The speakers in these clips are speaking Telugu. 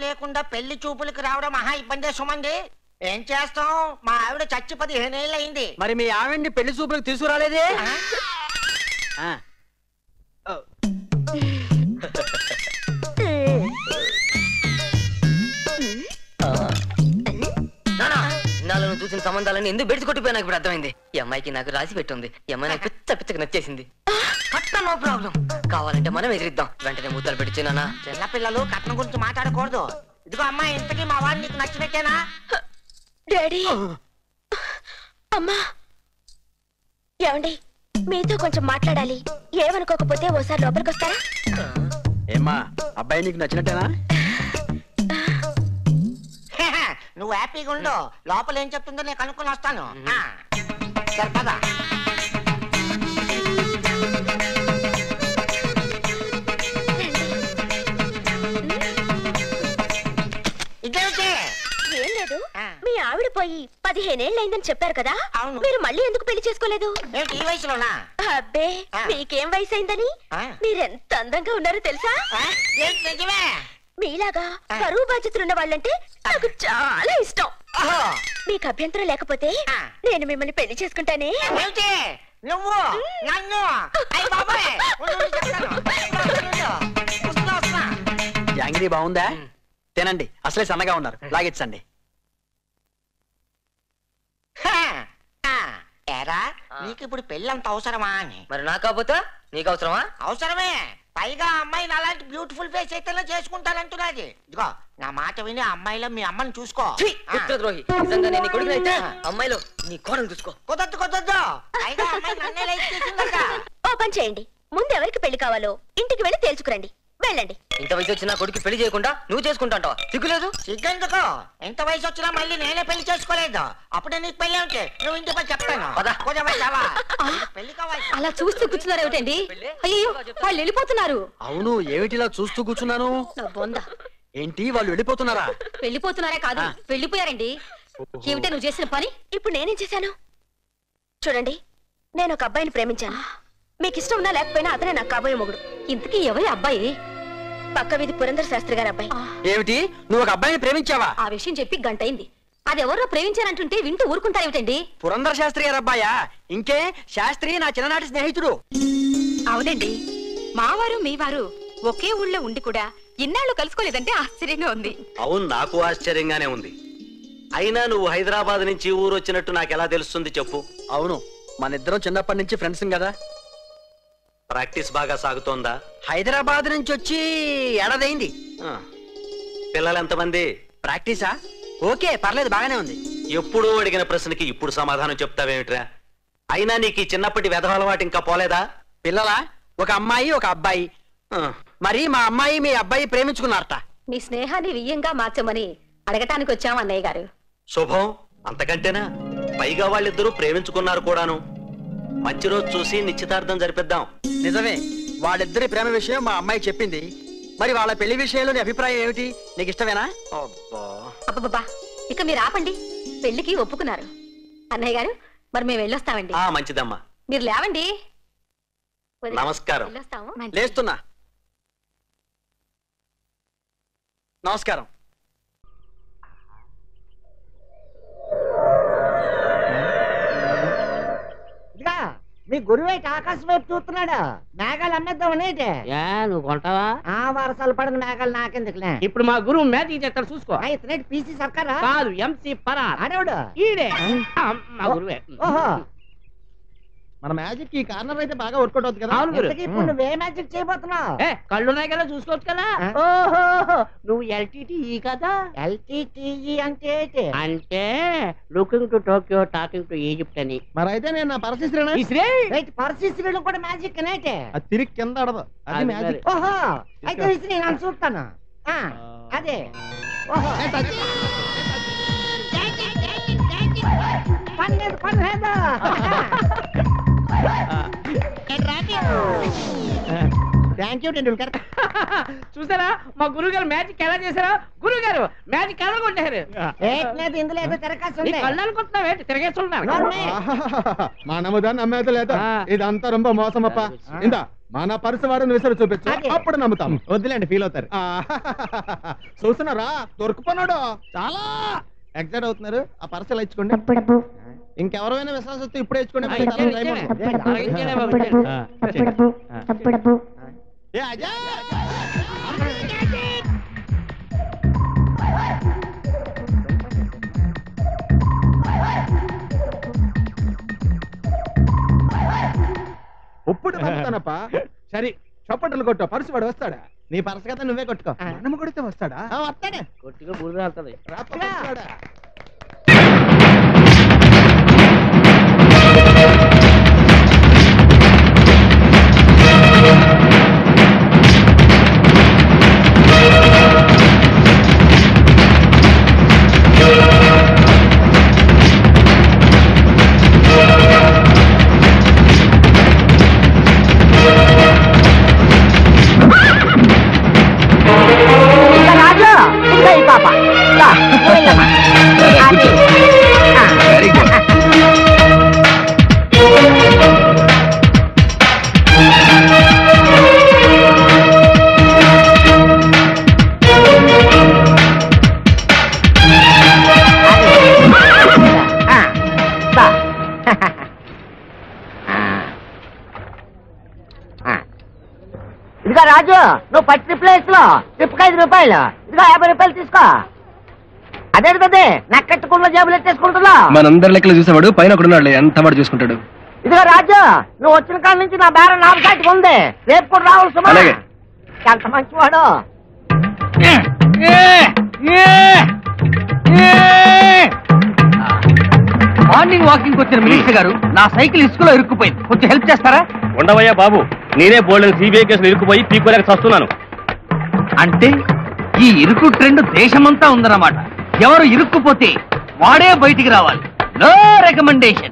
లేకుండా పెళ్లి చూపులకు రావడం మహా ఇబ్బంది సుమంది ఏం చేస్తాం మా ఆవిడ చచ్చి పదిహేను ఏళ్ళు అయింది మరి మీ ఆవిడ్ని పెళ్లి చూపులకు తీసుకురాలేదే ఆ. ఓ. నానా నాలో నువ్వు చూసిన సంబంధాలన్నీ ఎందుకు బెడిసి కొట్టిపోయి నాకు ఇప్పుడు అర్థమైంది ఈ అమ్మాయికి నాకు రాసి పెట్టుంది ఈ అమ్మాయి నాకు పిచ్చ పిచ్చగా నచ్చేసింది కట్ట నో ప్రాబ్లం కావాలంటే మనం ఎదిరిద్దాం వెంటనే ముద్దలు పెట్టి నానా చిన్నపిల్లలు కట్నం గురించి మాట్లాడకూడదు ఇదిగో అమ్మాయి ఇంతకీ మా వాడిని నీకు నచ్చినట్టేనా డాడీ అమ్మా ఏమండి మీతో కొంచెం మాట్లాడాలి ఏమనుకోకపోతే ఓసారి లోపలికి వస్తారా ఏమ్మా అబ్బాయి నీకు నచ్చినట్టేనా నువ్వు హ్యాపీగా ఉండు లోపల ఏం చెప్తుందో నేను కనుక్కొని వస్తాను ఆ. సరే పద ఇదేమిటి ఏం లేదు ఆ. మీ ఆవిడ పోయి పదిహేనేళ్ళైందని చెప్పారు కదా అవును. మీరు మళ్ళీ ఎందుకు పెళ్లి చేసుకోలేదు ఏమిటి ఈ వయసులోనా అబ్బే ఆ. మీకేం వయసు అయిందని ఆ. మీరెంత అందంగా ఉన్నారో తెలుసా ఆ? ఏంటి నిజమే మీలాగా ఆ. బరువు బాధ్యతలు ఉన్న వాళ్ళంటే నాకు చాలా ఇష్టం ఓహో, మీకు అభ్యంతరం లేకపోతే ఆ. నేను మిమ్మల్ని పెళ్లి చేసుకుంటానే ఏమిటి నువ్వు నన్ను అయ్య బాబాయ్ ఉండు, ఉండు, చెప్తాను. వస్తున్నా, వస్తున్నా, వస్తున్నా. జాంగిరీ బాగుందా తినండి అసలే సన్నగా ఉన్నారు లాగిచ్చండి హా, ఆ, ఏరా నీకు ఇప్పుడు పెళ్ళంత అవసరమా అని మరి నాకు కాకపోతే నీకు అవసరమా అవసరమే పైగా ఆ అమ్మాయిని అలాంటి బ్యూటిఫుల్ ఫేస్ అయితే చేసుకుంటానంటున్నది ఇదిగో నా మాట విని ఆ అమ్మాయిలో మీ అమ్మని చూసుకో ఛీ, ఆ, పుత్రద్రోహి నిజంగా నేను నీ కొడుకునైతే అమ్మాయిలో నీ కోడలు చూసుకో కుదరదు కుదరదు పైగా ఆ అమ్మాయి నన్నే లైక్ చేసిందట ఓ పని చేయండి ముందు ఎవరికి పెళ్లి కావాలో ఇంటికి వెళ్ళి తేల్చుకురండి వెళ్ళండి ఇంత వయసు వచ్చిన కొడుకు పెళ్లి చేయకుండా నువ్వు చేసుకుంటాంటావా సిగ్గులేదు సిగ్గెందుకు ఎంత వయసు వచ్చినా మళ్ళీ నేనే పెళ్లి చేసుకోలేదు అప్పుడే నీకు పెళ్లి ఉంటే నువ్వు ఇంటి పని చెప్తాను పద. కొంచెం వయసావా? పెళ్లి కావాలి అలా చూస్తూ కూర్చున్నారు ఏమిటండి అయ్యో వాళ్ళు వెళ్ళిపోతున్నారు అవును ఏమిటిలా చూస్తూ కూర్చున్నాను నా బొంద ఏంటి వాళ్ళు వెళ్ళిపోతున్నారా వెళ్ళిపోతున్నారే కాదు ఆ. వెళ్ళిపోయారండి ఏమిటే నువ్వు చేసిన పని ఇప్పుడు నేనేం చేశాను చూడండి నేను ఒక అబ్బాయిని ప్రేమించాను మీకు ఇష్టం ఉన్నా లేకపోయినా అతనే నాకు కాబోయే మొగుడు ఇంతకీ ఎవరి అబ్బాయి పక్క వీధి పురంధర్ శాస్త్రి గారి అబ్బాయి ఏమిటి నువ్వు ఒక అబ్బాయిని ప్రేమించావా ఆ విషయం చెప్పి గంటైంది అది ఎవరో ప్రేమించారంటుంటే వింటూ ఊరుకుంటారేమిటండి పురంధర శాస్త్రి గారు అబ్బాయా ఇంకే శాస్త్రి నా చిన్ననాటి స్నేహితుడు అవునండి మావారు మీవారు ఒకే ఊళ్ళో ఉండి కూడా ఇన్నాళ్ళు కలుసుకోలేదంటే ఆశ్చర్యంగా ఉంది అవును నాకు ఆశ్చర్యంగానే ఉంది అయినా నువ్వు హైదరాబాద్ నుంచి ఊరు వచ్చినట్టు నాకు ఎలా తెలుస్తుంది చెప్పు అవును మన ఇద్దరం చిన్నప్పటి నుంచి ఫ్రెండ్స్ కదా ప్రాక్టీస్ బాగా సాగుతోందా హైదరాబాద్ నుంచి వచ్చి ఏడాదైంది ఆ. పిల్లలు ఎంతమంది ప్రాక్టీసా ఓకే పర్లేదు బాగానే ఉంది ఎప్పుడూ అడిగిన ప్రశ్నకి ఇప్పుడు సమాధానం చెప్తావేమిట్రా అయినా నీకు ఈ చిన్నప్పటి వెధవ అలవాటు ఇంకా పోలేదా పిల్లలా ఒక అమ్మాయి ఒక అబ్బాయి ఆ. మరి మా అమ్మాయి మీ అబ్బాయి ప్రేమించుకున్నారట మీ స్నేహాన్ని వియ్యంగా మార్చమని అడగటానికి వచ్చాం అన్నయ్య గారు శుభం అంతకంటేనా పైగా వాళ్ళిద్దరూ ప్రేమించుకున్నారు కూడాను మంచి రోజు చూసి నిశ్చితార్థం జరిపిద్దాం నిజమే వాళ్ళిద్దరి ప్రేమ విషయం మా అమ్మాయి చెప్పింది మరి వాళ్ళ పెళ్లి విషయంలో నీ అభిప్రాయం ఏమిటి నీకు ఇష్టమేనా అబ్బా అబ్బబ్బా ఇక మీరు ఆపండి పెళ్లికి ఒప్పుకున్నారు అన్నయ్య గారు మరి మేము వెళ్ళొస్తామండి ఆ మంచిదమ్మా మీరు లేవండి వదిన, నమస్కారం వెళ్ళొస్తాము లేస్తున్నా నమస్కారం ఇదిగా మీ గురువు అయితే ఆకాశం వైపు చూస్తున్నాడు మేఘాలు అమ్మేద్దామని ఏంటి? ఏ నువ్వు కొంటావా ఆ వరసలు పడిన మేఘాలు నాకెందుకులే ఇప్పుడు మా గురువు మ్యాజిక్ చేస్తాడు చూసుకో ఆ, ఇతనేటి పీసీ సర్కారా కాదు ఎంసీ పరార్ ఆడేవాడు ఈడే ఆ, మా గురువే ఓహో మన మ్యాజిక్ ఈ కార్నర్ అయితే బాగా వర్కౌట్ అవుతుంది కదా అవును గురు ఇంతకీ ఇప్పుడు నువ్వే మ్యాజిక్ చేయబోతున్నావు ఏ కళ్ళున్నాయి కదా చూసుకోవచ్చు కదా ఆ. ఓహో నువ్వు ఎల్టీటీ కదా ఎల్టీటీఈ అంటే ఏంటి? అంటే looking to Tokyo talking to Egypt అని మరి అయితే నేను నా పరశిశ్రేణ ఇస్రే రైట్ పరిస్థితులు కూడా మ్యాజిక్ అనేటే అది తిరిగి కింద ఆడదు అది అది మ్యాజిక్ ఓహో అయితే విసిరి నేను చూస్తాను ఆ, అదే ఓహో పన్నెండు పన్నెండు థ్యాంక్ యూ టెండూల్కర్ చూసారా మా గురువు గారు మ్యాజిక్ ఎలా చేశారో గురువు గారు మ్యాజిక్ ఎలా కొట్టారు ఏట్లేదు ఇందులో ఏదో తిరకాసు నీ ఉంది కళ్ళు అనుకుంటున్నావు ఏంటి తిరగేస్తున్నారు నోర్మి. మా నమ్మదాన్ని నమ్మేది లేదా ఆ. ఇదంతా రొంబ మోసమప్ప ఇందా మన పరుసు వాడిని విసరు చూపించు అదే. అప్పుడు నమ్ముతాం వద్దులేండి ఫీల్ అవుతారు ఆ, చూస్తున్నారా దొరుకుతున్నాడు చాలా ఎగ్జైట్ అవుతున్నారు ఆ పర్స్ ఇలా ఇచ్చుకోండి ఇంకెవరైనా విశ్వాసం వస్తే ఇప్పుడే ఇచ్చుకోండి ఆ, మళ్ళీ తర్వాత ఇచ్చేయండి, టైం ఇచ్చేయండి. ఉండదు. అలాగే ఇచ్చేయండి బాబు, ఇచ్చేయండి. ఆ, ఇచ్చేయండి. ఏ అజయ్! ఇప్పుడు పంపుతానప్ప సరే చప్పట్లు కొట్టు పరుసు వాడు వస్తాడా నీ పరస కదా నువ్వే కొట్టుకో మనం కొడితే వస్తాడా వస్తాడే కొట్టిగా బురద వెళ్తుంది రాత్రి వస్తాడా? రాజు ఇంకా ఈ పాప రా, నువ్వు వెళ్ళమ్మా. అది. ఆ. ఆ, దా. ఆ. ఇదిగో రాజు నువ్వు పచ్చి ప్లేస్ లో ట్రిప్కి ఐదు రూపాయలు ఇదిగో యాభై రూపాయలు తీసుకో అదే కదే నక్కట్టుకున్న జేబులు ఎట్టేసుకుంటున్నా మనందరి లెక్కలు చూసేవాడు పైన ఒకడున్నాడు ఎంత వాడు చూసుకుంటాడు ఇదిగో రాజు నువ్వు వచ్చిన కాడ నుంచి నా బేరం నాలుగు సాటికి ఉంది రేపు కూడా రావాలి సుమా అలాగే. ఎంత మంచివాడు మార్నింగ్ వాకింగ్ వచ్చిన మినిస్టర్ గారు నా సైకిల్ ఇసుకలో ఇరుక్కుపోయింది కొంచెం హెల్ప్ చేస్తారా ఉండవయ్యా బాబు నేనే బోల్డెన్ సిబిఐ కేసులు ఇరుక్కుపోయి పీకోలేక చస్తున్నాను అంటే ఈ ఇరుకు ట్రెండ్ దేశమంతా ఉందన్నమాట ఎవరు ఇరుక్కుపోతే వాడే బయటికి రావాలి నో రికమెండేషన్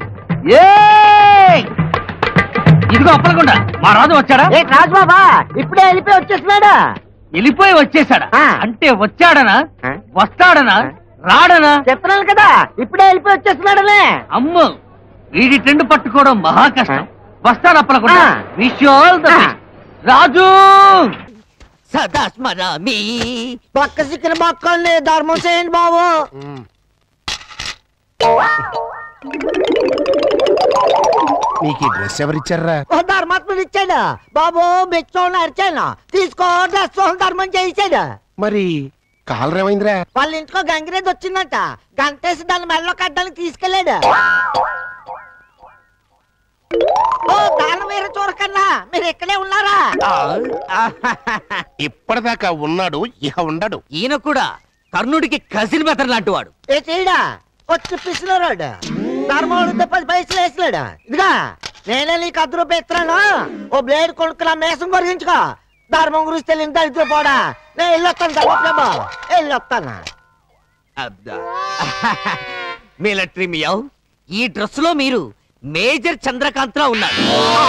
ఇదిగో అప్పలకుండా మా రాజు వచ్చాడా ఏ రాజు బాబా ఇప్పుడే వెళ్ళిపోయి వచ్చేసినాడు వెళ్ళిపోయి వచ్చేసాడా ఆ. అంటే వచ్చాడనా ఆ. వస్తాడనా ఆ. రాడనా చెప్తున్నాను కదా ఇప్పుడే వెళ్ళిపోయి వచ్చేసినాడలే అమ్మో వీడి ట్రెండ్ పట్టుకోవడం మహా కష్టం వస్తాడు అప్పలకుండా ఆ. Wish all the ah. Best. రాజు సదా స్మరామి పక్క సిక్కిన బొక్కల్ని ధర్మం చేయండి బాబు నీకు ఈ డ్రెస్ ఎవరిచ్చారా ఓ ధర్మాత్ముడు ఇచ్చాడు బాబు బిచ్చోళ్ళు అరిచాను తీసుకో డ్రెస్ ధర్మం చేయించాడు మరి కాలర్ ఏమైందిరా వాళ్ళ ఇంటికో గంగిరేది వచ్చిందంట గంటేసి దాన్ని మెడలో కట్టడానికి తీసుకెళ్ళాడు ఓ దానం వేరే చూడకన్నా మీరు ఇక్కడే ఉన్నారా ఇప్పటిదాకా ఉన్నాడు ఇహ ఉండడు ఈయన కూడా కర్ణుడికి కజిన్ బెదర్ లాంటి వాడు ఏ చేయడా వచ్చి పిసినారాడు ధర్మం అడిగితే పది పైసలు వేసలేడు ఇదిగా నేనే నీకు అర్ధ రూపాయి ఇస్తున్నాను ఓ బ్లేడ్ కొనుక్కున్నా మేసం కొరిగించుకో ధర్మం గురించి తెలియని దరిద్ర పోడా నేను వెళ్ళొస్తాను ధర్మప్రభు వెళ్ళొస్తాను మిలిటరీ మియావ్ ఈ డ్రెస్ లో మీరు మేజర్ చంద్రకాంత్ లా ఉన్నారు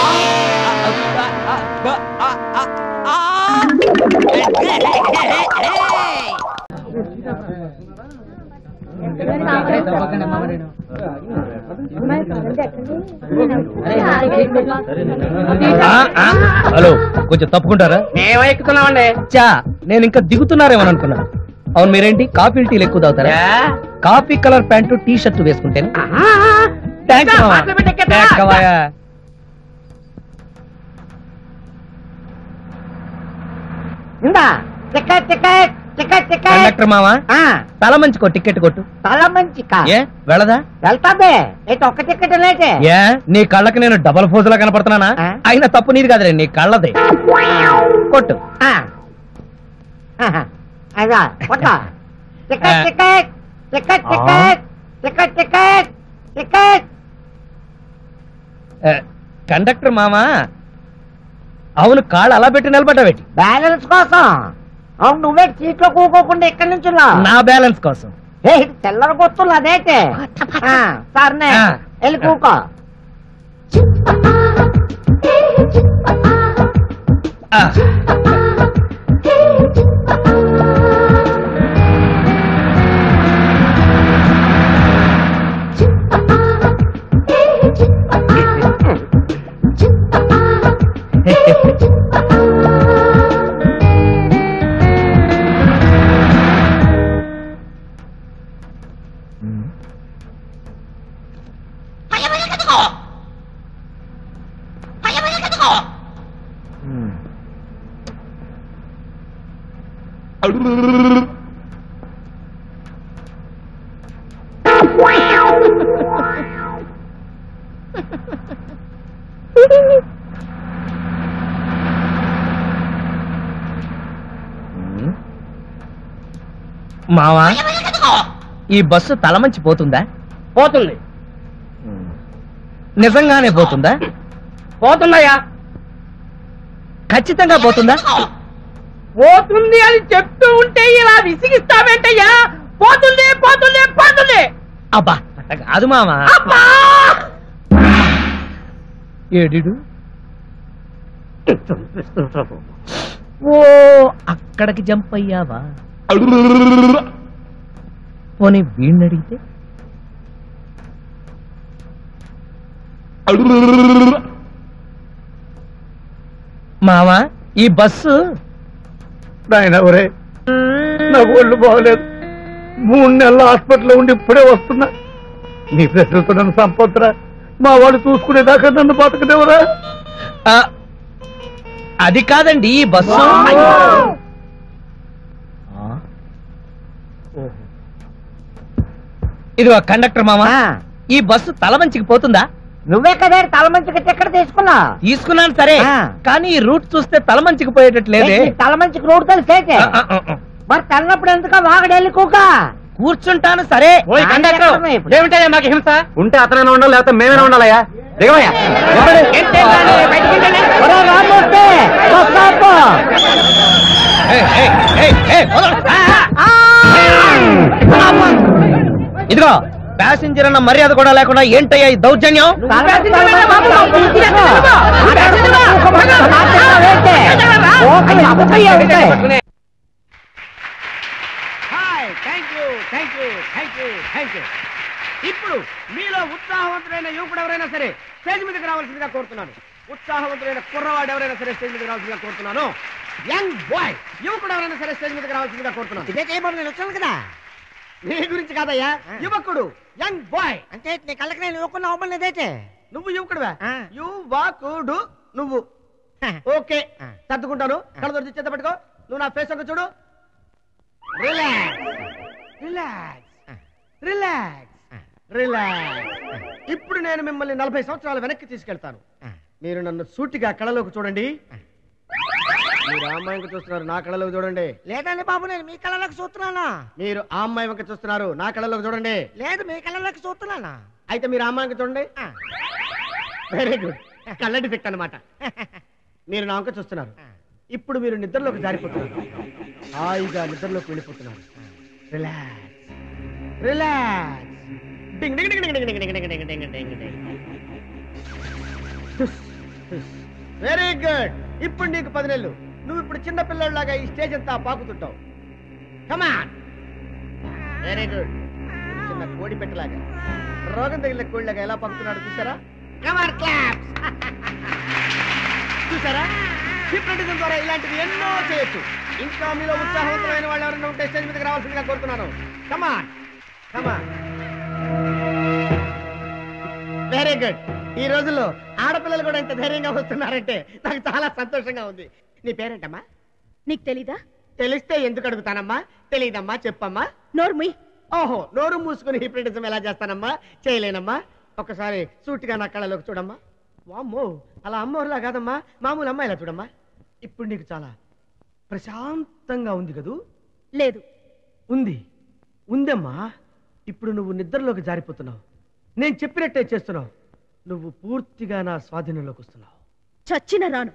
హలో కొంచెం తప్పుకుంటారా మేము ఎక్కుతున్నామండి చా నేను ఇంకా దిగుతున్నారేమో అనుకున్నా అవును మీరేంటి కాఫీ టీలు ఎక్కువ తాగుతారా coffee colour pant T shirt వేసుకుంటేనే థాంక్స్ మామ. ఎక్కవాయా. ఇందా ticket ticket ticket ticket conductor మావా ఆ, తల మంచికో టికెట్ కొట్టు తల మంచి కా ఏ వెళ్ళదా వెళ్తాదే ఏంటి ఒక్క టికెట్ లేటే ఏ నీ కళ్ళకి నేను డబల్ ఫోజులా కనపడుతున్నానా ఆ? అయినా తప్పు నీది కాదురే నీ కళ్ళది కొట్టు ఆ. ఆహా. అదా కొట్ట టికెట్ ఆ. Ticket ticket ticket ticket ticket ticket ఏ, కండక్టర్ మామా అవును కాళ్ళు అలా పెట్టి నిలబడ్డావేటి బ్యాలెన్స్ కోసం అవును నువ్వే సీట్లో కూకోకుండా ఎక్కడి నుంచి ఉన్నావు? నా బ్యాలెన్స్ కోసం ఏ ఇది తెల్లర గుర్తులు అదేటే ఆ, సర్నే ఆ. వెళ్ళి కూకో ఆ. మావా ఈ బస్సు తలమంచి పోతుందా పోతుంది నిజంగానే పోతుందా పోతుందయ్యా ఖచ్చితంగా పోతుందా పోతుంది అని చెప్తూ ఉంటే ఇలా విసిగిస్తావేంటయ్యా పోతుంది పోతుంది పోతుంది అబ్బా అట్ట కాదు మావా ఏడిడు ఓ అక్కడికి జంప్ అయ్యావా పోనీ వీణ్ణి అడిగితే మావా ఈ బస్సు నాయన ఒరే నాకు ఒళ్ళు బాగలేదు మూడు నెలల హాస్పిటల్లో ఉండి ఇప్పుడే వస్తున్నా నీ ప్రశ్నలతో నన్ను సంపొద్దురా మా వాడు చూసుకునేదాకా నన్ను బతకదేవరా ఆ, అది కాదండి ఈ బస్సు ఆ? ఇదిగో కండక్టర్ మామా ఈ బస్సు తలమంచికి పోతుందా నువ్వే కదా తలమంచికి టికెట్ తీసుకున్నా తీసుకున్నాను సరే ఆ. కానీ ఈ రూట్ చూస్తే తలమంచికి పోయేటట్లేదే తలమంచికి రోడ్డు తెలిసేటే ఆ, ఆ, ఆ, ఆ. మరి తెల్లప్పుడు ఎందుకు వాగడెళ్ళి కూక కూర్చుంటాను సరే ఓయ్ కండక్టర్, ఏమిటయ్యా మాకు హింస ఉంటే అతనైనా ఉండాలి లేకపోతే మేమైనా ఉండాలయ్యా దిగవయ్యా ఒరే రామూర్తి, బస్ ఆపు. ఏయ్, ఏయ్, ఏయ్, ఏయ్, వదలు. ఇదిగో ప్యాసింజర్ అన్న మర్యాద కూడా లేకుండా ఏంటయ్యా ఈ దౌర్జన్యం తలమంచి తలమంచి బాబు, తీసుకో. మాట్లాడతావేంటి? ఓకే, అబ్బయ్య, okay. Hi thank you thank you thank you thank you ఇప్పుడు మీలో ఉత్సాహవంతుడైన యువకుడు ఎవరైనా సరే స్టేజ్ మీదకి రావాల్సిందిగా కోరుతున్నాను ఉత్సాహవంతుడైన కుర్రవాడు ఎవరైనా సరే స్టేజ్ మీదకి రావాల్సిందిగా కోరుతున్నాను యంగ్ బాయ్ యువకుడు ఎవరైనా సరే స్టేజ్ మీదకి రావాల్సిందిగా కోరుతున్నాను ఇదే చేయబడి నేను వచ్చాను కదా నీ గురించి కాదయ్యా యువకుడు యంగ్ బాయ్ అంటే నీ కళ్ళకి నేను ఇవ్వకుండా అవ్వలేదైతే నువ్వు యువకుడువా ఆ. యువకుడు నువ్వు ఓకే ఆ. సర్దుకుంటాను కళ్ళ చేత పట్టుకో నువ్వు నా ఫేస్ ఒక చూడు రిలాక్స్ రిలాక్స్ రిలాక్స్ రిలాక్స్ ఇప్పుడు నేను మిమ్మల్ని నలభై సంవత్సరాల వెనక్కి తీసుకెళ్తాను మీరు నన్ను సూటిగా కళ్ళలోకి చూడండి మీరు ఆ అమ్మాయి వంక చూస్తున్నారు నా కళ్ళలోకి చూడండి లేదండి బాబు నేను మీ కళ్ళలోకి చూస్తున్నానా మీరు ఆ అమ్మాయి వంక చూస్తున్నారు నా కళ్ళలోకి చూడండి లేదు మీ కళ్ళలోకి చూస్తున్నానా అయితే మీరు ఆ అమ్మాయి వంక చూడండి ఆ. వెరీ గుడ్ కళ్ళ డిఫెక్ట్ అన్నమాట మీరు నా వంక చూస్తున్నారు ఇప్పుడు మీరు నిద్రలోకి జారిపోతున్నారు హాయిగా నిద్రలోకి వెళ్ళిపోతున్నారు relax relax ding ding ding ding ding ding ding ding ding ding ding very good ఇప్పుడు నీకు పది నెలలు నువ్వు ఇప్పుడు చిన్న పిల్లలాగా ఈ స్టేజ్ అంతా పాకుతుంటావు కమాన్ వెరీ గుడ్ చిన్న కోడి పెట్టలాగా రోగం తగిలిన కోడిలాగా ఎలా పాకుతున్నాడు చూసారా కమాన్ క్లాప్స్ చూసారా హిప్నటిజం ద్వారా ఇలాంటివి ఎన్నో చేయొచ్చు ఇంకా మీలో ఉత్సాహవంతమైన వాళ్ళు ఎవరైనా ఉంటే స్టేజ్ మీదకి రావాల్సిందిగా కోరుతున్నాను కమాన్ కమాన్ వెరీ గుడ్ ఈ రోజుల్లో ఆడపిల్లలు కూడా ఇంత ధైర్యంగా వస్తున్నారంటే నాకు చాలా సంతోషంగా ఉంది నీ పేరేంటమ్మా నీకు తెలీదా తెలిస్తే ఎందుకు అడుగుతానమ్మా తెలియదమ్మా చెప్పమ్మా నోర్మి ఓహో నోరు మూసుకుని హిప్నటిజం ఎలా చేస్తానమ్మా చేయలేనమ్మా ఒకసారి సూటిగా నా కళ్ళలోకి చూడమ్మా వామ్మో అలా అమ్మోరులా కాదమ్మా మామూలు అమ్మాయిలా చూడమ్మా ఇప్పుడు నీకు చాలా ప్రశాంతంగా ఉంది కదూ లేదు ఉంది ఉందమ్మా ఇప్పుడు నువ్వు నిద్రలోకి జారిపోతున్నావు నేను చెప్పినట్టే చేస్తున్నావు నువ్వు పూర్తిగా నా స్వాధీనంలోకి వస్తున్నావు చచ్చిన రాను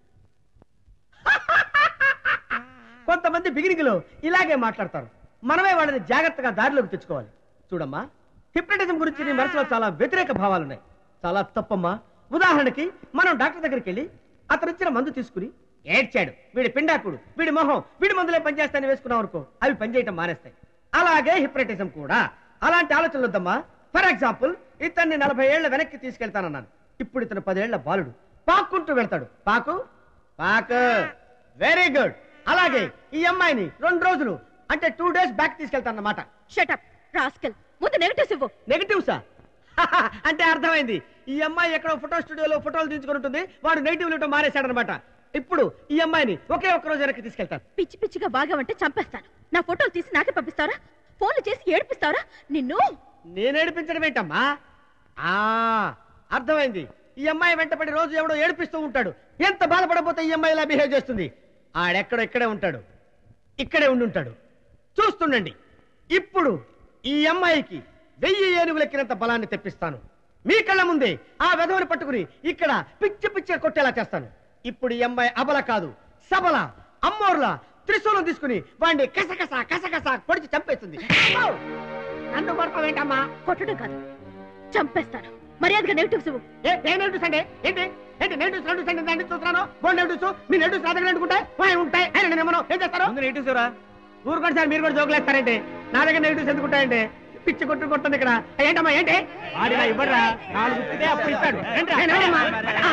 కొంతమంది బిగినింగ్ లో ఇలాగే మాట్లాడతారు మనమే వాళ్ళని జాగ్రత్తగా దారిలోకి తెచ్చుకోవాలి చూడమ్మా హిప్నటిజం గురించి నీ మనసులో చాలా వ్యతిరేక భావాలు ఉన్నాయి చాలా తప్పమ్మా ఉదాహరణకి మనం డాక్టర్ దగ్గరికి వెళ్ళి అతను ఇచ్చిన మందు తీసుకుని ఏడ్చాడు వీడి పిండాకుడు వీడి మొహం వీడి మందులే పనిచేస్తాయని వేసుకున్నాం అనుకో అవి పనిచేయటం మానేస్తాయి అలాగే హిప్నటిజం కూడా అలాంటి ఆలోచనలు వద్దమ్మా ఫర్ ఎగ్జాంపుల్ ఇతన్ని నలభై ఏళ్ల వెనక్కి తీసుకెళ్తానన్నాను ఇప్పుడు ఇతను పదేళ్ల బాలుడు పాక్కుంటూ వెళ్తాడు పాకు పాకు వెరీ గుడ్ అలాగే ఈ అమ్మాయిని రెండు రోజులు అంటే టూ డేస్ బ్యాక్ తీసుకెళ్తానన్నమాట షటప్ రాస్కల్ ముందు నెగటివ్స్ ఇవ్వు నెగటివ్సా అంటే అర్థమైంది ఈ అమ్మాయి ఎక్కడో ఫోటో స్టూడియోలో ఫోటోలు తీసుకుని ఉంటుంది వాడు నెగిటివ్ ఇవ్వడం మానేశాడనమాట ఇప్పుడు ఈ అమ్మాయిని ఒకే ఒక్క రోజు వెనక్కి తీసుకెళ్తాను పిచ్చి పిచ్చిగా బాగా ఉంటే చంపేస్తాను నా ఫోటోలు తీసి నాకే పంపిస్తారా ఫోన్లు చేసి ఏడిపిస్తారా నిన్ను నేను ఏడిపించడం ఏంటమ్మా ఆ అర్థమైంది ఈ అమ్మాయి వెంటపడి రోజు ఎవడో ఏడిపిస్తూ ఉంటాడు ఎంత బాధపడపోతే ఈ అమ్మాయి ఇలా బిహేవ్ చేస్తుంది ఆడెక్కడో ఇక్కడే ఉంటాడు ఇక్కడే ఉండి ఉంటాడు చూస్తుండండి ఇప్పుడు ఈ అమ్మాయికి వెయ్యి ఏనుగులెక్కినంత బలాన్ని తెప్పిస్తాను మీ కళ్ళ ముందే ఆ వెధవని పట్టుకుని ఇక్కడ పిచ్చి పిచ్చి కొట్టేలా చేస్తాను ఇప్పుడు ఈ అమ్మాయి అబల కాదు సబల అమ్మోర్లా త్రిశూలం తీసుకుని వాడిని కసకస కసకస పొడిచి చంపేస్తుంది అమ్మో! నన్ను కొడతావేంటమ్మా కొట్టడం కాదు చంపేస్తాను మర్యాదగా నెగిటివ్స్ ఇవ్వు ఏ ఏ నెగిటివ్స్ అంటే ఏంటి ఏంటి నెగిటివ్స్ నెగిటివ్స్ అంటే దాన్ని చూస్తున్నాను బోన్ నెగిటివ్స్ మీ నెగిటివ్స్ నా దగ్గర అనుకుంటే వాయి ఉంటాయి ఆయన నేనేమో ఏం చేస్తారు ముందు నెగిటివ్స్ రా ఊరుకోండి సార్ మీరు కూడా జోకులేస్తారంటే నా దగ్గర నెగిటివ్స్ ఎందుకు ఉంటాయంటే పిచ్చి కొట్టు కొట్టుంది ఇక్కడ ఏంటమ్మా ఏంటి ఆడినా ఇవ్వరా నాలుగు ఇస్తే అప్పుడు ఇస్తాడు ఏంట్రా? నేనేమమ్మా? ఆ.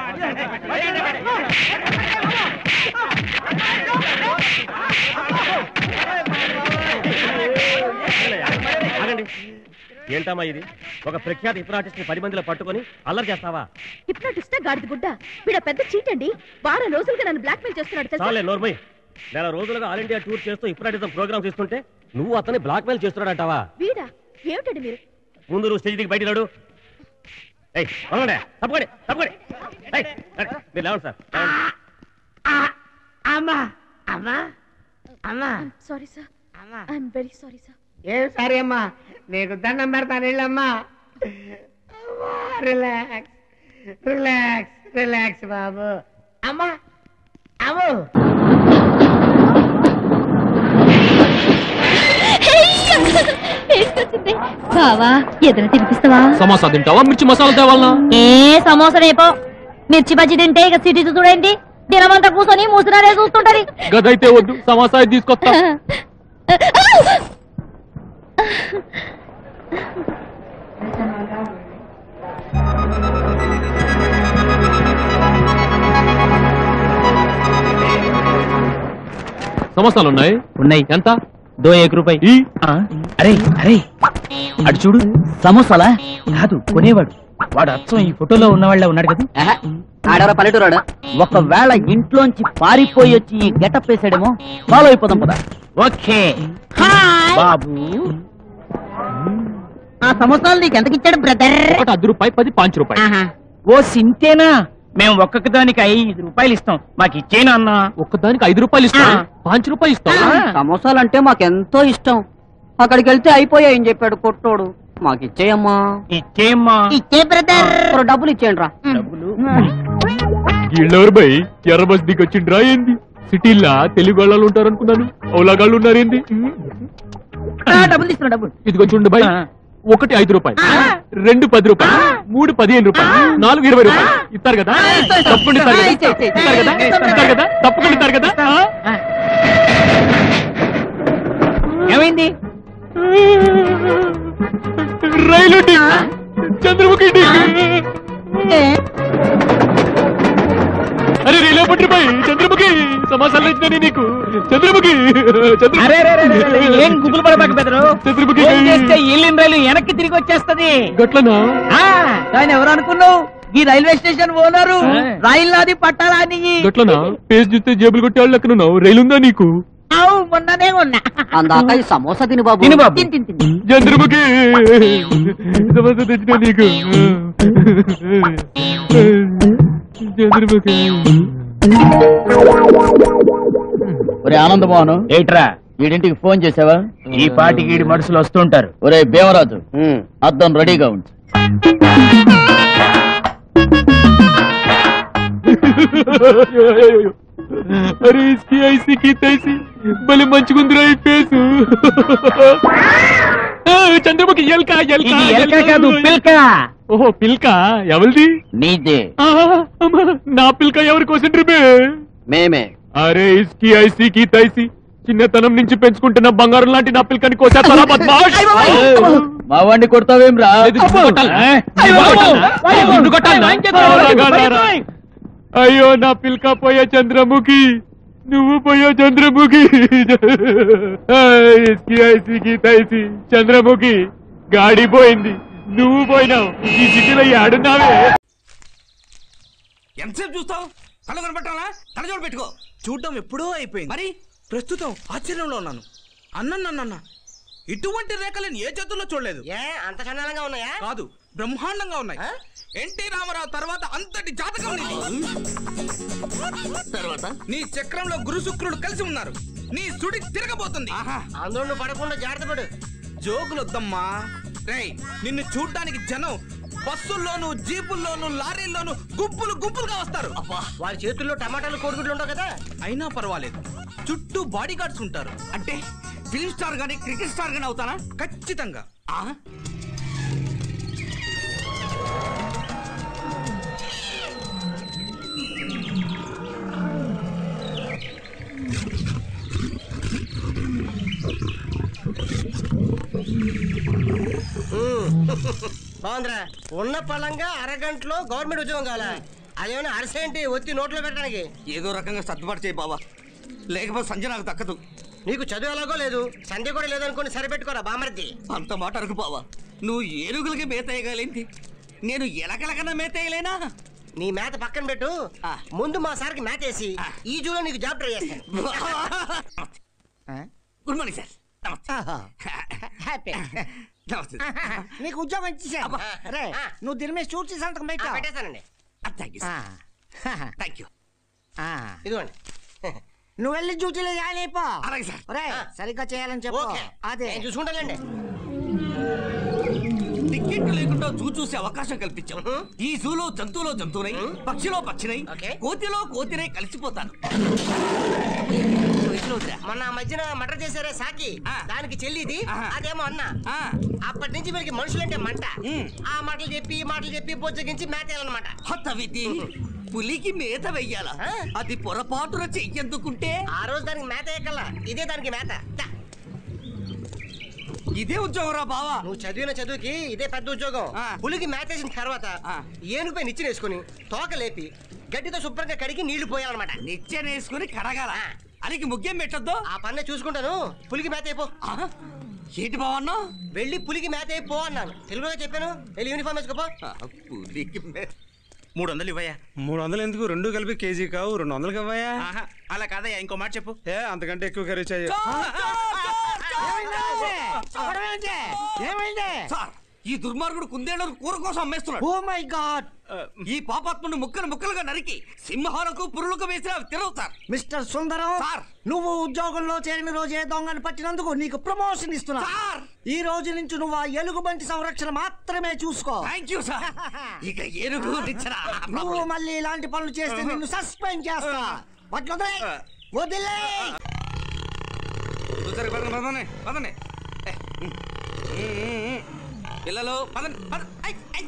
ఆగండి ఏంటమ్మా ఇది ఒక ప్రఖ్యాత హిప్నాటిస్ట్ ని పది మందిలో పట్టుకొని అల్లరి చేస్తావా హిప్నోటిస్టా గాడిద గుడ్డ వీడ పెద్ద చీట్ అండి వారం రోజులుగా నన్ను బ్లాక్మెయిల్ చేస్తున్నాడు తెలుసా చాలే నోర్మయ్ నెల రోజులుగా ఆల్ ఇండియా టూర్ చేస్తూ హిప్నాటిజం ప్రోగ్రామ్స్ ఇస్తుంటే నువ్వు అతన్ని బ్లాక్ మెయిల్ చేస్తున్నాడంటావా వీడా ఏమిటండి మీరు ముందు నువ్వు స్టేజ్ దిగి బయట రాడు ఏయ్ వదలండి తప్పకండి తప్పకండి ఏయ్, రండి. మీరు లేవండి సార్ లేవండి. అమ్మా అమ్మా అమ్మా sorry sir I'm very sorry sir ఏం సరే అమ్మా నీకు దండం పెడతాను వెళ్ళమ్మా రిలాక్స్ రిలాక్స్ రిలాక్స్ బాబు అమ్మా అమ్ము బావా ఎదురు తినిపిస్తావా సమోసా తింటావా మిర్చి మసాలా తేవాలనా ఏ సమోసా రేపో మిర్చి బజ్జి తింటే ఇక సిటీ చూడండి దినమంతా కూర్చొని మూసినారే చూస్తుంటది గదైతే వద్దు సమోసా అయితే తీసుకొస్తా సమోసాలు ఉన్నాయి ఉన్నాయి ఎంత దో ఏక రూపాయి అరే అరే అటు చూడు సమోసాలా కాదు కొనేవాడు వాడు అచ్చం ఈ ఫోటోలో ఉన్నవాళ్ళ ఉన్నాడు కదా ఆడవర పల్లెటూరాడు ఒకవేళ ఇంట్లోంచి పారిపోయి వచ్చి ఈ గెటప్ వేసాడేమో ఫాలో అయిపోదాం పదా ఓకే బాబు ఆ సమోసాలు నీకు ఎంతకిచ్చాడు బ్రదర్ ఒకటి అర్ధ రూపాయి పది పాంచ్ రూపాయి ఓ సింతేనా మేము ఒక్కొక్క దానికి ఐదు రూపాయలు ఇస్తాం మాకు ఇచ్చేనా అన్న ఒక్కదానికి ఐదు రూపాయలు ఇస్తా పాంచ్ రూపాయలు ఇస్తావా సమోసాలు అంటే మాకెంతో ఇష్టం అక్కడికి వెళ్తే అయిపోయాయని చెప్పాడు కొట్టోడు మాకు ఇచ్చేయమ్మా ఇచ్చేయమ్మా ఇచ్చే బ్రదర్ డబ్బులు ఇచ్చేయండి రా వీళ్ళెవరు బై ఎర్ర బస్ దిగి వచ్చిండ్రా ఏంది సిటీలా తెలుగు వాళ్ళు ఉంటారు అనుకున్నాను ఓలాగాళ్ళు ఉన్నారేంది డబ్బులు తీసుకున్నా డబ్బులు ఇదిగో చూడండి బై ఒకటి ఐదు రూపాయలు రెండు పది రూపాయలు మూడు పదిహేను రూపాయలు నాలుగు ఇరవై రూపాయలు ఇస్తారు కదా తప్పకుండా ఇస్తారు కదా ఇస్తారు కదా ఇస్తారు కదా తప్పకుండా ఇస్తారు కదా ఆ? ఏమైంది రైలు టిక్ చంద్రముఖి టిక్ అరే రైలు పట్టు పై చంద్రముఖి సమాసాలు ఇచ్చినా నీకు చంద్రముఖి చంద్ర- అరే రే, రే, రే, రే, ఏం గుబులు పడబాక బెదరు చంద్రముఖి ఫోన్ చేస్తే వెళ్ళిన రైలు వెనక్కి తిరిగి వచ్చేస్తది గట్లనా ఆయన ఎవరు అనుకున్నావు ఈ రైల్వే స్టేషన్ ఓనరు రైలు నాది పట్టాలా అని గట్లనా పేజ్ చూస్తే జేబులు కొట్టే వాళ్ళు లెక్కన ఉన్నావు రైలు ఉందా నీకు అవు మొన్ననే ఉన్నా అందాక ఈ సమోసా తిని బాబు తిను బాబు. తిని, తిని, తిని. చంద్రముఖి సమస్య తెచ్చినా నీకు చంద్రముఖి ఒరే ఆనందమోహన్ ఏట్రా వీడింటికి ఫోన్ చేసావా ఈ పాటికి ఈడి మనుషులు వస్తుంటారు ఒరే భీమరాజు అద్దం రెడీగా ఉంది అరే ఇస్కి ఐసి కి తైసి భలే మంచిగుందిరా ఈ ఫేసు ఆ, చంద్రముఖి ఎల్క ఎల్క ఇది ఎలక కాదు పిల్క ఓహో పిల్క ఎవరిది నీదే ఆ, అమ్మా, నా పిల్క ఎవరి కోసం బే మేమే అరే ఇస్కి ఐసి కి తైసి చిన్నతనం నుంచి పెంచుకుంటున్న బంగారం లాంటి నా పిల్కని కోసేస్తారా బద్మాష్ మా వాడిని కొడతావేం రా ఇది గుడ్డు కొట్టాలా? గుడ్డు కొట్టాలా? గుడ్డు కొట్టాలా? రాగాలారా. అయ్యో నా పిల్క పోయా చంద్రముఖి నువ్వు పోయా చంద్రముఖి ఇస్కి ఐసికి తైసి చంద్రముఖి గాడి పోయింది నువ్వు పోయినావు ఈ సిటీలో ఆడున్నావే ఎంతసేపు చూస్తావు కళ్ళు కనపట్టాలా కళ్ళజోడు పెట్టుకో చూడడం ఎప్పుడో అయిపోయింది మరి ప్రస్తుతం ఆశ్చర్యంలో ఉన్నాను అన్నన్నన్న ఇటువంటి రేఖలు నేను ఏ చేతుల్లో చూడలేదు ఏ అంత చండాలంగా ఉన్నాయా కాదు బ్రహ్మాండంగా ఉన్నాయి ఎన్టీ రామారావు తర్వాత అంతటి జాతకం నీది. తర్వాత నీ చక్రంలో గురు శుక్రుడు కలిసి ఉన్నారు నీ సుడి తిరగబోతుంది అందులో పడకుండా జాగ్రత్త పడు జోకులు వద్దమ్మా రేయ్ నిన్ను చూడ్డానికి జనం బస్సుల్లోను జీపుల్లోను లారీల్లోను గుంపులు గుంపులుగా వస్తారు వారి చేతుల్లో టమాటాలు కోడిగుడ్లు ఉండవు కదా అయినా పర్వాలేదు చుట్టూ బాడీ గార్డ్స్ ఉంటారు అంటే ఫిలిం స్టార్ గానీ క్రికెట్ స్టార్ గానీ అవుతానా ఖచ్చితంగా బాగుందిరా ఉన్న పలంగా అరగంటలో గవర్నమెంట్ ఉద్యోగం కావాలా అదేమైనా అరసేంటి ఒత్తి నోట్లో పెట్టడానికి ఏదో రకంగా సర్దుబాటు చేయి బాబా లేకపోతే సంజయ్ నాకు దక్కదు నీకు చదువు ఎలాగో లేదు సంధ్య కూడా లేదనుకుని సరిపెట్టుకోరా బామర్ది అంత మాట అరకు బావా నువ్వు ఏనుగులకి మేత వేయగలేంటి నేను ఎలకలకన్నా మేత వేయలేనా నీ మేత పక్కన పెట్టు ముందు మా సార్కి మేత వేసి ఈ జూలో నీకు జాబ్ ట్రై చేస్తాను గుడ్ మార్నింగ్ సార్ హ్యాపీ నమస్తే నీకు ఉద్యోగం ఇచ్చేసా రే నువ్వు దీని మీద చూసి సంతకం పెట్టా పెట్టేస్తానండి థ్యాంక్ యూ థ్యాంక్ యూ ఇదిగోండి నువ్వు వెళ్ళి డ్యూటీలో జాయిన్ అయిపో అలాగే సార్ ఒరేయ్, సరిగ్గా చేయాలని చెప్పు ఓకే అదే నేను చూసుకుంటానండి టికెట్ లేకుండా జూ చూసే అవకాశం కల్పించాం ఈ జూలో జంతువులో జంతువునై పక్షిలో పక్షినై కోతిలో కోతినై కలిసిపోతాను మొన్న ఆ మధ్యన మటర్ చేశారే సాకి దానికి చెల్లిది అదేమో అన్న అప్పటి నుంచి వీళ్ళకి మనుషులంటే మంట ఆ మాటలు చెప్పి ఈ మాటలు చెప్పి బొజ్జగించి మేతేయాలన్నమాట హత విధి పులికి మేత వెయ్యాలా అది పొరపాటున చెయ్యెందుకుంటే ఆ రోజు దానికి మేత ఎక్కల ఇదే దానికి మేత దా. ఇదే ఉద్యోగం రా బావా నువ్వు చదివిన చదువుకి ఇదే పెద్ద ఉద్యోగం పులికి మేత వేసిన తర్వాత ఏనుగుపై నిచ్చెన వేసుకుని తోక లేపి గడ్డితో శుభ్రంగా కడిగి నీళ్లు పోయాలన్నమాట నిచ్చెన వేసుకుని కడగాల అనికి ముగ్గేం పెట్టొద్దు ఆ పన్నే చూసుకుంటాను పులికి మేత అయిపో ఏంటి బావన్నా వెళ్ళి పులికి మేత అయిపో అన్నాను తెలుగుగా చెప్పాను వెళ్ళి యూనిఫామ్ వేసుకోపో పులికి మేత మూడు వందలు ఇవ్వయా మూడు వందలు ఎందుకు రెండు కలిపి కేజీ కావు రెండు వందలకి ఇవ్వయా అలా కాదయ్యా ఇంకో మాట చెప్పు ఏ అంతకంటే ఎక్కువ ఖరీచు అయ్యా ఏమైంది సార్ ఈ దుర్మార్గుడు కుందేళ్లను కూర కోసం అమ్మేస్తున్నాడు ఓ మై గాడ్ ఈ పాపాత్ముని ముక్కలు ముక్కలుగా నరికి సింహాలకు పురులకు వేసిన అవి తినవు సార్ మిస్టర్ సుందరం నువ్వు ఉద్యోగంలో చేరిన రోజే దొంగను పట్టినందుకు నీకు ప్రమోషన్ ఇస్తున్నా ఈ రోజు నుంచి నువ్వు ఆ ఎలుగుబంటి సంరక్షణ మాత్రమే చూసుకో థ్యాంక్ యూ సార్ ఇక ఏనుగు నిచ్చరా నువ్వు మళ్ళీ ఇలాంటి పనులు చేస్తే నిన్ను సస్పెండ్ చేస్తా పట్ల వదిలేయ్. వదిలేయ్. చూసారు పదండి పదండి పదండి ఏ, ఉమ్, ఉమ్, ఉమ్, ఉమ్. పిల్లలు పదండి పద ఐ, ఐ.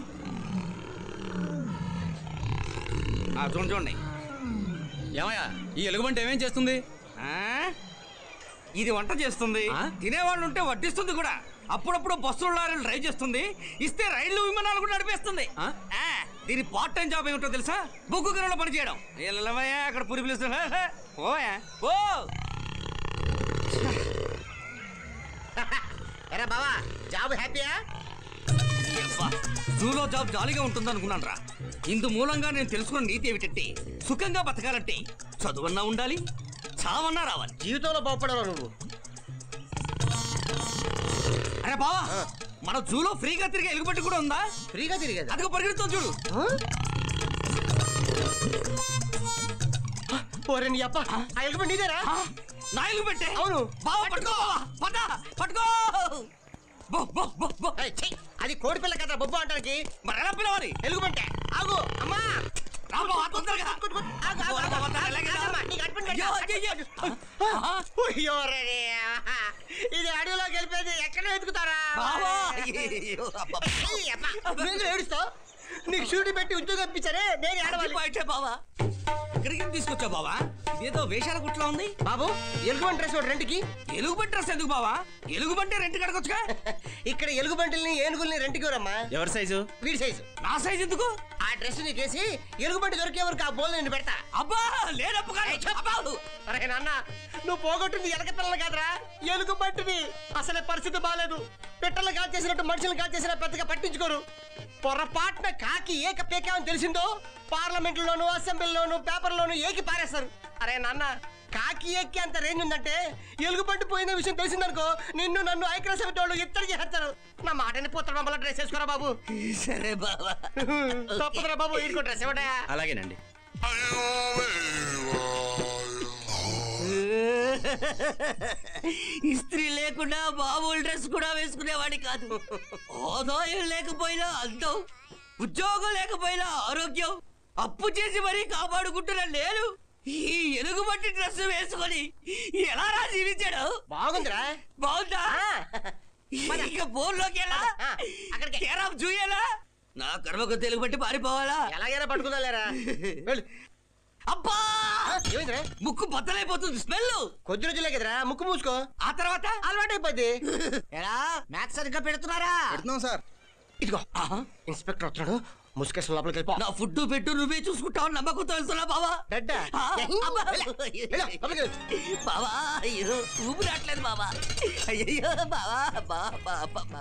ఆ, చూడండి చూడండి ఏమయ్యా ఈ ఎలుగుబంటి ఏమేం చేస్తుంది ఆ? ఇది వంట చేస్తుంది తినేవాళ్ళు ఉంటే వడ్డిస్తుంది కూడా అప్పుడప్పుడు బస్సులు లారీలు డ్రైవ్ చేస్తుంది ఇస్తే రైళ్లు విమానాలు కూడా నడిపేస్తుంది ఆ, దీని పార్ట్ టైం జాబ్ ఏమిటో తెలుసా బొగ్గు గనులో పని చేయడం వెళ్ళవయ్యా అక్కడ పురి పిలుస్తున్నా ఓయా ఓ ఎరా బావా జాబ్ హ్యాపీయా జూలో జాబ్ జాలీగా ఉంటుందనుకున్నాను రా ఇందు మూలంగా నేను తెలుసుకున్న నీతి ఏమిటంటే సుఖంగా బతకాలంటే చదువన్నా ఉండాలి చావన్నా రావాలి జీవితంలో బాగుపడాలి నువ్వు అరే బావా మన జూలో ఫ్రీగా తిరిగే ఎలుగుబట్టి కూడా ఉందా ఫ్రీగా తిరిగేది అదిగో పరిగెడుతుంది చూడు ఓరే నీ అప్ప ఆ ఎలుగుబంటి నీదేరా నా ఎలుగుబెట్టే అవును బావ పట్టుకో బావా పట్ట పట్టుకో బో, బో, బో, బో. ఏయ్, ఛీ, అది కోడి పిల్ల కదా బొబ్బు అంటానికి మరి ఎలా పిలవాలి ఎలుగుబంటే ఆగు అమ్మా రా బావా, తొందరగా. ఆగు, ఆగు, ఆగు, ఆగు, ఆగు, ఎలాగే రా. ఆగమ్మా, నీకు అడ్మిట్ అయ్యో, పెడతా. అయ్యో, అయ్యో. అయ్యో, రే, రే, ఆహా. ఇది అడవిలోకి వెళ్ళిపోయింది ఎక్కడ వెతుకుతారా బావా, అయ్యో, అబ్బా. ఏయ్, అబ్బా, నువ్వు ఏడుస్తావు నీకు షూటి పెట్టి ఉద్యోగం ఇప్పించారే నేను ఏడవాలి బయటే బావా ఇక్కడికి తీసుకొచ్చా బావా ఇదేదో వేషాల గుట్లా ఉంది బాబు ఎలుగుబంటి డ్రెస్ ఒకటి రెంట్కి ఎలుగుబంటి డ్రెస్ ఎందుకు బావా ఎలుగుబంటి రెంట్ కడగొచ్చుగా ఇక్కడ ఎలుగుబంటిల్ని ఏనుగుల్ని రెంట్కి ఇవ్వరమ్మా ఎవరి సైజు వీడి సైజు నా సైజ్ ఎందుకు ఆ డ్రెస్ నీకేసి ఎలుగుబంటి దొరికే వరకు ఆ బోల్ నేను పెడతా అబ్బా లేనప్పు కాదు అరే నాన్న నువ్వు పోగొట్టింది ఎలక పిల్లలు కాదురా ఎలుగుబంటిని అసలే పరిస్థితి బాగాలేదు పిట్టలు కాల్చేసినట్టు మనుషులు కాల్చేసినా పెద్దగా పట్టించుకోరు పొరపాటున కాకి ఏక పేకామని తెలిసిందో పార్లమెంట్లోను అసెంబ్లీలోను పేపర్లోను ఏకి పారేస్తారు అరే నాన్న కాకి ఎక్కి అంత రేంజ్ ఉందంటే ఎలుగుబంటి పోయిన విషయం తెలిసిందనుకో నిన్ను నన్ను ఐక్యరాజ్య సమితి వాళ్ళు ఇత్తడి చేస్తారు నా మాటని పుత్ర మమ్మల్ని డ్రెస్ వేసుకోరా బాబు సరే బాబా తప్పదురా బాబు ఇంకో డ్రెస్ ఇవ్వడా అలాగేనండి ఇస్త్రీ లేకుండా మామూలు డ్రెస్ కూడా వేసుకునేవాడి కాదు ఆదాయం లేకపోయినా అందం ఉద్యోగం లేకపోయినా ఆరోగ్యం అప్పు చేసి మరీ కాపాడుకుంటున్న నేను ఈ ఎలుగుబట్టి డ్రెస్ వేసుకొని ఎలా రా జీవించాడు బాగుందిరా బాగుందా ఇక బోర్లోకి ఎలా అక్కడ కేరాం చూయాలా నా కర్మకు తెలుగు బట్టి పారిపోవాలా ఎలాగైనా పట్టుకుందా లేరా వెళ్ళు అబ్బా ఏమైందిరా ముక్కు బద్దలైపోతుంది స్మెల్ కొద్ది రోజులే కదరా ముక్కు మూసుకో ఆ తర్వాత అలవాటు అయిపోద్ది ఎలా మ్యాథ్స్ సరిగ్గా పెడుతున్నారా పెడుతున్నాం సార్ ఇదిగో ఇన్స్పెక్టర్ వస్తున్నాడు ముసుకేసిన లోపలికి వెళ్ళిపో నా ఫుడ్ పెట్టు నువ్వే చూసుకుంటావు నమ్మకంతో వెళ్తున్నా బావా డడ్డా ఆ, అబ్బా. వెళ్ళు, లోపలికి వెళ్ళు. బావా అయ్యో ఊపు రావట్లేదు బావా అయ్యో బావా బా బా బా బా.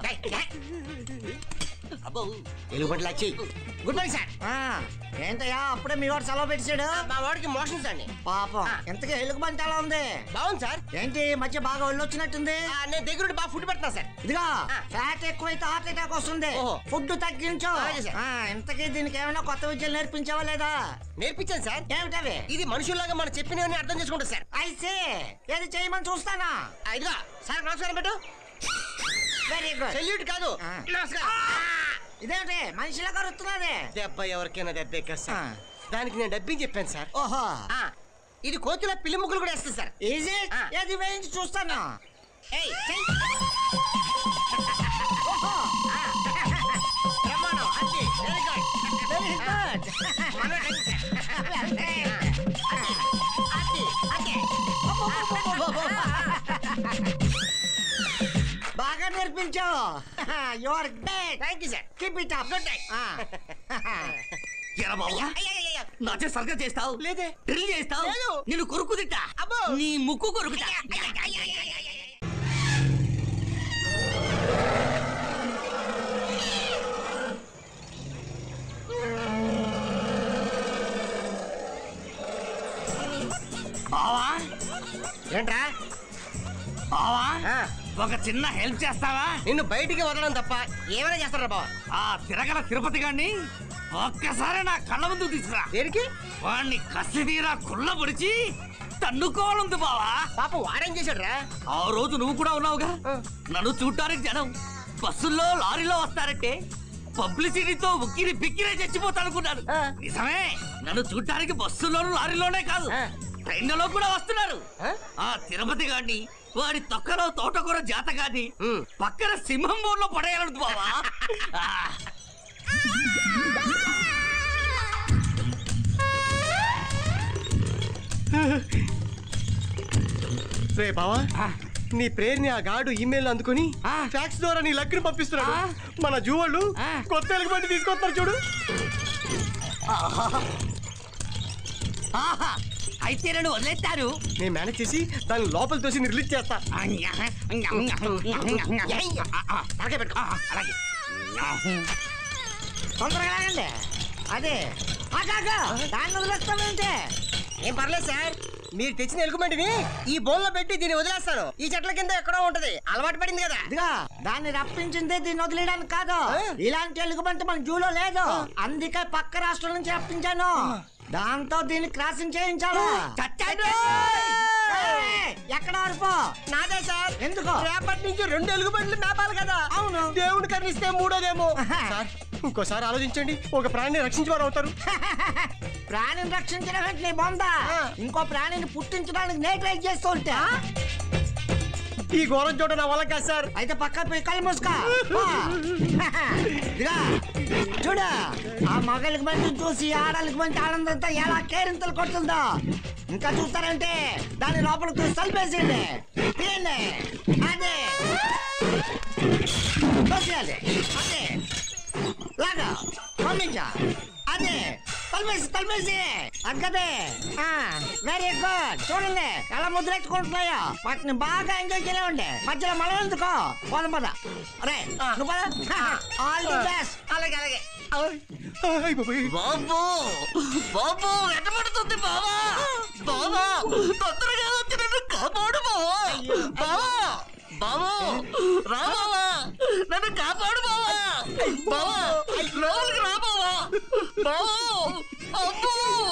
అబ్బో ఎలుగుబంటి లచ్చి గుడ్ మార్నింగ్ సార్ ఏంటయ్యా అప్పుడే మీ వాడు సెలవు పెట్టాడు మా వాడికి మోషన్స్ అండి పాపం ఎంతగా ఎలుగుబంటి ఎలా ఉంది బాగుంది సార్ ఏంటి ఈ మధ్య బాగా ఒళ్ళు వచ్చినట్టుంది నేను దగ్గర బాగా ఫుడ్ పెడతా సార్ ఇదిగా ఫ్యాట్ ఎక్కువైతే హార్ట్ అటాక్ వస్తుంది ఫుడ్ తగ్గించు ఆ, ఇంతకీ దీనికి ఏమైనా కొత్త విద్యలు నేర్పించావా లేదా నేర్పించాను సార్ ఏమిటవి ఇది మనుషుల్లాగా మనం చెప్పినవన్నీ అర్థం చేసుకుంటా సార్ అయితే ఏది చేయమని చూస్తానా ఇదిగా సార్ నమస్కారం పెట్టు వెరీ గుడ్ సెల్యూట్ కాదు నమస్కారం ఇదేంటి మనిషిలా కరుస్తున్నది దెబ్బ ఎవరికైనా దెబ్బే కదా సార్ దానికి నేను డబ్బింగ్ చెప్పాను సార్ ఓహో ఇది కోతిలో పిల్లి ముగ్గులు కూడా వేస్తుంది సార్ ఈజీ ఏది వేయించి చూస్తాను ఏయ్, చెయ్. ఓహో, ఆ. బ్రహ్మాండం, అది, very good. Very good. మనోడు అది, సార్. అది, అది, అది. బాగా నేర్పించావు you are great thank you sir keep it up good ఎరా బావా నా చేతి సరిగ్గా చేస్తావు లేదే డ్రిల్ చేస్తావు లేదు. నిన్ను కొరుకు తింటా నీ ముక్కు కొరుకుతా బావా ఏంట్రా బావా ఒక చిన్న హెల్ప్ చేస్తావా నిన్ను బయటికి వదలడం తప్ప ఏమైనా చేస్తారా బావ ఆ తిరగల తిరుపతి గాన్ని ఒక్కసారి నా కళ్ళ ముందుకు తీసుకురా దేనికి వాణ్ణి కసి తీరా కుళ్ళ పొడిచి తన్నుకోవాలంది బావా పాపం వాడేం చేశాడు రా ఆ రోజు నువ్వు కూడా ఉన్నావుగా నన్ను చూడటానికి జనం బస్సుల్లో లారీలో వస్తారంటే పబ్లిసిటీతో ఉక్కిరి బిక్కిరే చచ్చిపోతానుకున్నాను నిజమే నన్ను చూడటానికి బస్సులోను లారీలోనే కాదు ట్రైన్లలో కూడా వస్తున్నారు ఆ తిరుపతి గాని వాడి తొక్కలో తోటకూర జాత గాని పక్కన సింహం బోర్లో పడేయాలను బావా ఆ. రే బావా నీ ప్రేరుని ఆ గాడు ఇమెయిల్ అందుకుని ఫ్యాక్స్ ద్వారా నీ లక్ని పంపిస్తున్నాడు మన జూవాళ్ళు కొత్త ఎలుగుబంటి తీసుకొస్తారు చూడు ఆహా అయితే నన్ను వదిలేస్తారు నేను మేనేజ్ చేసి దాన్ని లోపల తోసి నీ రిలీజ్ చేస్తా అలాగే పెట్టుకో అలాగే తొందరగా లాగండి అదే ఆగాగా దాన్ని వదిలేస్తామంటే ఏం పర్లేదు సార్ మీరు తెచ్చిన ఎలుగుబంటిని ఈ బోన్లో పెట్టి దీన్ని వదిలేస్తాను ఈ చెట్ల కింద ఎక్కడో ఉంటది అలవాటు పడింది కదా ఇదిగా దాన్ని రప్పించిందే దీన్ని వదిలేయడానికి కాదు ఇలాంటి ఎలుగుబంటి మన జూలో లేదు అందుకే పక్క రాష్ట్రం నుంచి రప్పించాను దాంతో దీన్ని క్రాసింగ్ చేయించాలి ఏయ్, ఎక్కడ వరకు నాదే సార్ ఎందుకు రేపటి నుంచి రెండు ఎలుగుబంట్లు మేపాలి కదా అవును దేవుడు కర్ణిస్తే మూడోదేమో సార్ ఇంకోసారి ఆలోచించండి ఒక ప్రాణిని రక్షించేవారు అవుతారు ప్రాణిని రక్షించడం నీ బొందా ఇంకో ప్రాణిని పుట్టించడానికి నేను ట్రై చేస్తూ ఉంటా ఈ ఘోరం చూడ నా వల్ల కాదు సార్ అయితే పక్క పోయి కళ్ళు మూసుకో పో. ఇదిగా చూడు ఆ మగలికి మంచి చూసి ఆడలికి మంచి ఆనందంతో ఎలా కేరింతలు కొడుతుందో ఇంకా చూస్తారంటే దాని లోపలికి చూసి తలిపేసేయండి తీయండి అదే తోసేయాలి అదే లాగా పంపించా అదే తలమేసి తలమేసి అగ్గదే వెరీ గుడ్ చూడండి ఎలా ముద్రెట్టుకుంటున్నాయో వాటిని బాగా ఎంజాయ్ చేయలేమండి మధ్యలో మనం ఎందుకో పోదాం పద రే నువ్వు పద ఆల్ ది బెస్ట్ అలాగే అలాగే బాబు బాబు వెంటబడుతుంది బావా బావా తొందరగా వచ్చి నన్ను కాపాడు బావా బావా బావా రా బావా నన్ను కాపాడు బావా బావా లోపలికి రా బావా బావా అబ్బో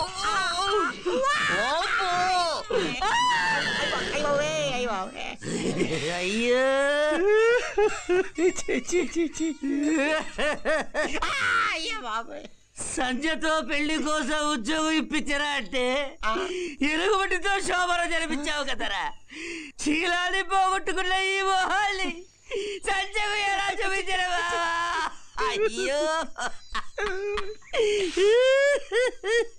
అయ్యో అయ్యో బాబోయ్ సంజయ్తో పెళ్లి కోసం ఉద్యోగం ఇప్పించరా అంటే ఎలుగుబట్టితో శోభనం జరిపించావు కదరా శీలాన్ని పోగొట్టుకున్న ఈ మొహాల్ని సంజయ్ ఎలా చూపించరా బావా? అయ్యో